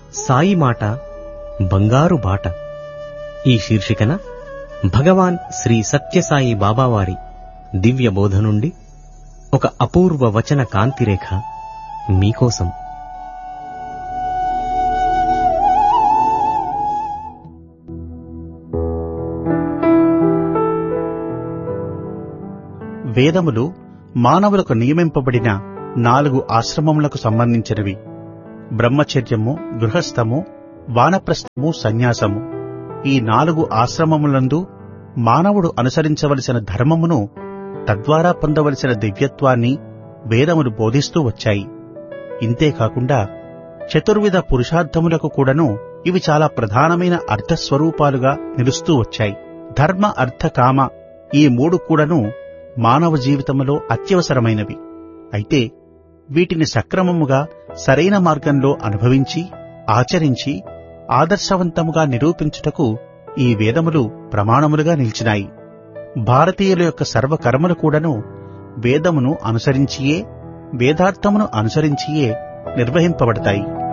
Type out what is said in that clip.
సాయి మాట బంగారు బాట ఈ శీర్షికన భగవాన్ శ్రీ సత్యసాయి బాబావారి దివ్య బోధ నుండి ఒక అపూర్వ వచన కాంతిరేఖ మీకోసం వేదములు మానవులకు నియమింపబడిన నాలుగు ఆశ్రమములకు సంబంధించినవి బ్రహ్మచర్యము గృహస్థము వానప్రస్థము సన్యాసము ఈ నాలుగు ఆశ్రమములందు మానవుడు అనుసరించవలసిన ధర్మమును తద్వారా పొందవలసిన దివ్యత్వాన్ని వేదములు బోధిస్తూ వచ్చాయి ఇంతేకాకుండా చతుర్విధ పురుషార్థములకు కూడాను ఇవి చాలా ప్రధానమైన అర్థస్వరూపాలుగా నిలుస్తూ వచ్చాయి ధర్మ అర్థ కామ ఈ మూడు కూడాను మానవ జీవితంలో అత్యవసరమైనవి అయితే వీటిని సక్రమముగా సరైన మార్గంలో అనుభవించి ఆచరించి ఆదర్శవంతముగా నిరూపించుటకు ఈ వేదములు ప్రమాణములుగా నిలిచినాయి భారతీయుల యొక్క సర్వకర్మలు కూడాను వేదమును అనుసరించియే వేదార్థమును అనుసరించియే నిర్వహింపబడతాయి